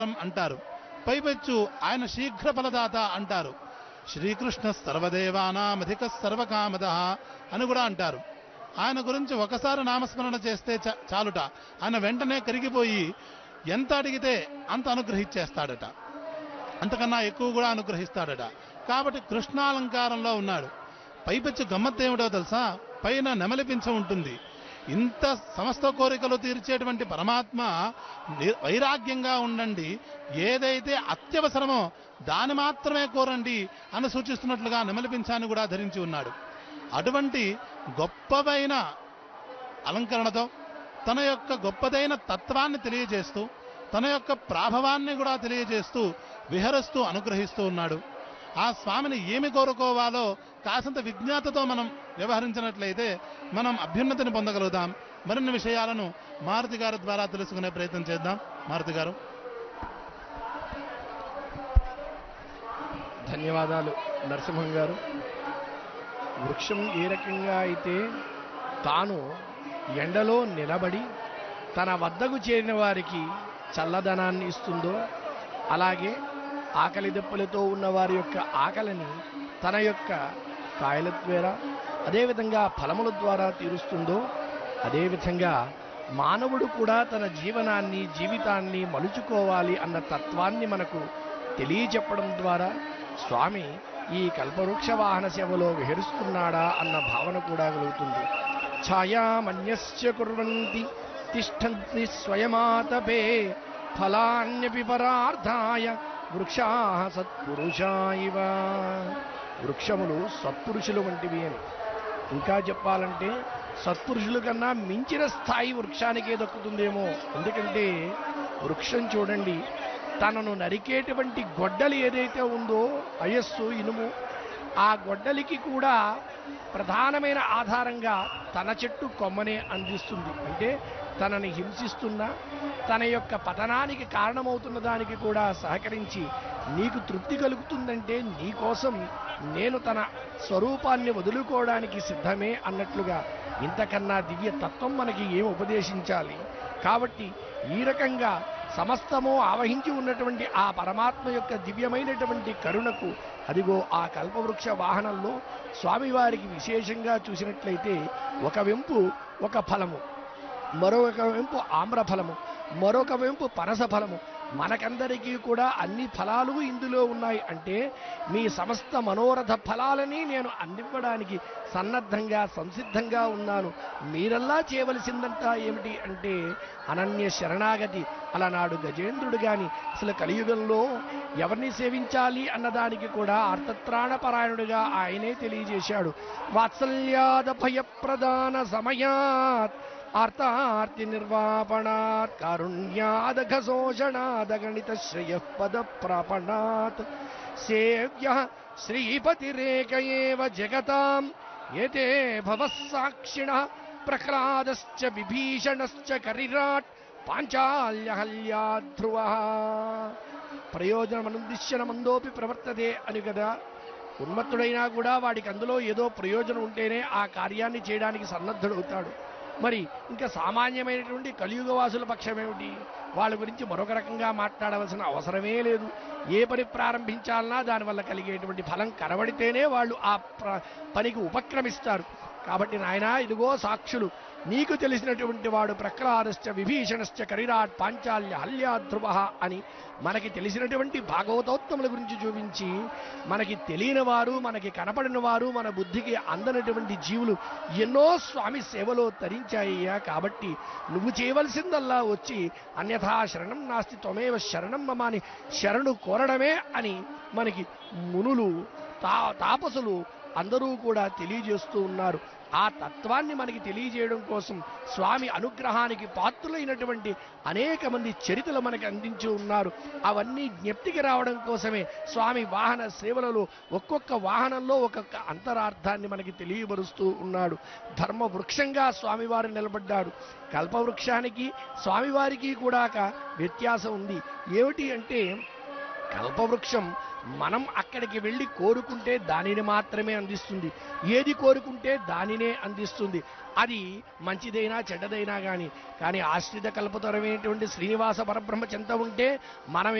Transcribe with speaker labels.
Speaker 1: అంటారు పైపెచ్చు ఆయన శీఘ్ర ఫలదాత అంటారు శ్రీకృష్ణ సర్వదేవానామధిక సర్వకామద అని కూడా అంటారు ఆయన గురించి ఒకసారి నామస్మరణ చేస్తే చ- చాలుట ఆయన వెంటనే కరిగిపోయి ఎంత అడిగితే అంత అనుగ్రహించేస్తాడట అంతకన్నా ఎక్కువ కూడా అనుగ్రహిస్తాడట కాబట్టి కృష్ణాలంకారంలో ఉన్నాడు పైపెచ్చు గమ్మత్తు ఏమిటో తెలుసా పైన నెమలిపించ ఉంటుంది ఇంత సమస్త కోరికలు తీర్చేటువంటి పరమాత్మ ని- వైరాగ్యంగా ఉండండి ఏదైతే అత్యవసరమో దాని మాత్రమే కోరండి అని సూచిస్తున్నట్లుగా నెమలిపించాన్ని కూడా ధరించి ఉన్నాడు అటువంటి గొప్పవైన అలంకరణతో తన యొక్క గొప్పదైన తత్వాన్ని తెలియజేస్తూ తన యొక్క ప్రాభవాన్ని కూడా తెలియజేస్తూ విహరిస్తూ అనుగ్రహిస్తూ ఉన్నాడు ఆ స్వామిని ఏమి కోరుకోవాలో కాసంత విజ్ఞాతతో మనం వ్యవహరించినట్లయితే మనం అభ్యున్నతిని పొందగలుగుతాం మరిన్ని విషయాలను మారుతి గారి ద్వారా తెలుసుకునే ప్రయత్నం చేద్దాం మారుతి గారు
Speaker 2: ధన్యవాదాలు నరసింహం గారు వృక్షం ఏ రకంగా అయితే తాను ఎండలో నిలబడి తన వద్దకు చేరిన వారికి చల్లదనాన్ని ఇస్తుందో అలాగే ఆకలి దెబ్బలతో ఉన్న వారి యొక్క ఆకలిని తన యొక్క కాయల ద్వారా అదేవిధంగా ఫలముల ద్వారా తీరుస్తుందో అదేవిధంగా మానవుడు కూడా తన జీవనాన్ని జీవితాన్ని మలుచుకోవాలి అన్న తత్వాన్ని మనకు తెలియచెప్పడం ద్వారా స్వామి ఈ కల్పవృక్ష వాహన సేవలో విహరిస్తున్నాడా అన్న భావన కూడా కలుగుతుంది ఛాయామన్యస్య కుర్వంతి తిష్టంతి స్వయమాతపే ఫలాన్యపి పరార్థాయ వృక్షా సత్పురుషా ఇవ వృక్షములు సత్పురుషులు వంటివి అని ఇంకా చెప్పాలంటే సత్పురుషుల కన్నా మించిన స్థాయి వృక్షానికే దక్కుతుందేమో ఎందుకంటే వృక్షం చూడండి తనను నరికేటువంటి గొడ్డలి ఏదైతే ఉందో అయస్సు ఇనుము ఆ గొడ్డలికి కూడా ప్రధానమైన ఆధారంగా తన చెట్టు కొమ్మనే అందిస్తుంది అంటే తనని హింసిస్తున్న తన యొక్క పతనానికి కారణమవుతున్న దానికి కూడా సహకరించి నీకు తృప్తి కలుగుతుందంటే నీకోసం నేను తన స్వరూపాన్ని వదులుకోవడానికి సిద్ధమే అన్నట్లుగా ఇంతకన్నా దివ్య తత్వం మనకి ఏం ఉపదేశించాలి కాబట్టి ఈ రకంగా సమస్తము ఆవహించి ఉన్నటువంటి ఆ పరమాత్మ యొక్క దివ్యమైనటువంటి కరుణకు అదిగో ఆ కల్పవృక్ష వాహనంలో స్వామివారికి విశేషంగా చూసినట్లయితే ఒక వెంపు ఒక ఫలము మరొక వెంపు ఆమ్రఫలము మరొక వెంపు పనస ఫలము మనకందరికీ కూడా అన్ని ఫలాలు ఇందులో ఉన్నాయి అంటే మీ సమస్త మనోరథ ఫలాలని నేను అందివ్వడానికి సన్నద్ధంగా సంసిద్ధంగా ఉన్నాను మీరల్లా చేయవలసిందంతా ఏమిటి అంటే అనన్య శరణాగతి అలనాడు గజేంద్రుడు గాని అసలు కలియుగంలో ఎవరిని సేవించాలి అన్నదానికి కూడా అర్థత్రాణపరాయణుడిగా ఆయనే తెలియజేశాడు వాత్సల్యాద భయప్రదాన సమయాత్ ఆర్తార్తి నిర్వాపణాత్ కారుణ్యాదఘ శోషణాద గణిత శ్రేయ పద ప్రాపణాత్ సేవ్య శ్రీపతిరేక ఏవ జగతాం ఏతే భవః సాక్షిణ ప్రహ్లాదశ్చ విభీషణశ్చ కరిరాట్ పాంచాల్యహల్యా ధ్రువ ప్రయోజనమనుదిశ్యనమందోపి ప్రవర్తతే అని కదా ఉన్మత్తుడైనా కూడా వాడికి అందులో ఏదో ప్రయోజనం ఉంటేనే ఆ కార్యాన్ని చేయడానికి సన్నద్ధుడవుతాడు మరి ఇంకా సామాన్యమైనటువంటి కలియుగవాసుల పక్షమేమిటి వాళ్ళ గురించి మరొక రకంగా మాట్లాడవలసిన అవసరమే లేదు ఏ పని ప్రారంభించాలన్నా దానివల్ల కలిగేటువంటి ఫలం కనబడితేనే వాళ్ళు ఆ ప్ర- పనికి ఉపక్రమిస్తారు కాబట్టి నాయనా ఇదిగో సాక్షులు నీకు తెలిసినటువంటి వాడు ప్రహ్లాదశ్చ విభీషణశ్చ కరిరాట్ పాంచాల్య హల్యాధ్రువ అని మనకి తెలిసినటువంటి భాగవతోత్తముల గురించి చూపించి మనకి తెలియని వారు మనకి కనపడిన వారు మన బుద్ధికి అందనటువంటి జీవులు ఎన్నో స్వామి సేవలో తరించాయ్యా కాబట్టి నువ్వు చేయవలసిందల్లా వచ్చి అన్యథా శరణం నాస్తి త్వమేవ శరణం మమ అని శరణు కోరడమే అని మనకి మునులు తా తాపసులు అందరూ కూడా తెలియజేస్తూ ఉన్నారు ఆ తత్వాన్ని మనకి తెలియజేయడం కోసం స్వామి అనుగ్రహానికి పాత్రులైనటువంటి అనేక మంది చరితలు మనకి అందించి ఉన్నారు అవన్నీ జ్ఞప్తికి రావడం కోసమే స్వామి వాహన సేవలలో ఒక్కొక్క వాహనంలో ఒక్కొక్క అంతరార్థాన్ని మనకి తెలియబరుస్తూ ఉన్నాడు ధర్మ వృక్షంగా స్వామివారు నిలబడ్డాడు కల్పవృక్షానికి స్వామివారికి కూడా ఒక వ్యత్యాసం ఉంది ఏమిటి అంటే కల్పవృక్షం మనం అక్కడికి వెళ్ళి కోరుకుంటే దానిని మాత్రమే అందిస్తుంది ఏది కోరుకుంటే దానినే అందిస్తుంది అది మంచిదైనా చెడ్డదైనా కానీ కానీ ఆశ్రిత కల్పతరమైనటువంటి శ్రీనివాస పరబ్రహ్మ చెంత ఉంటే మనం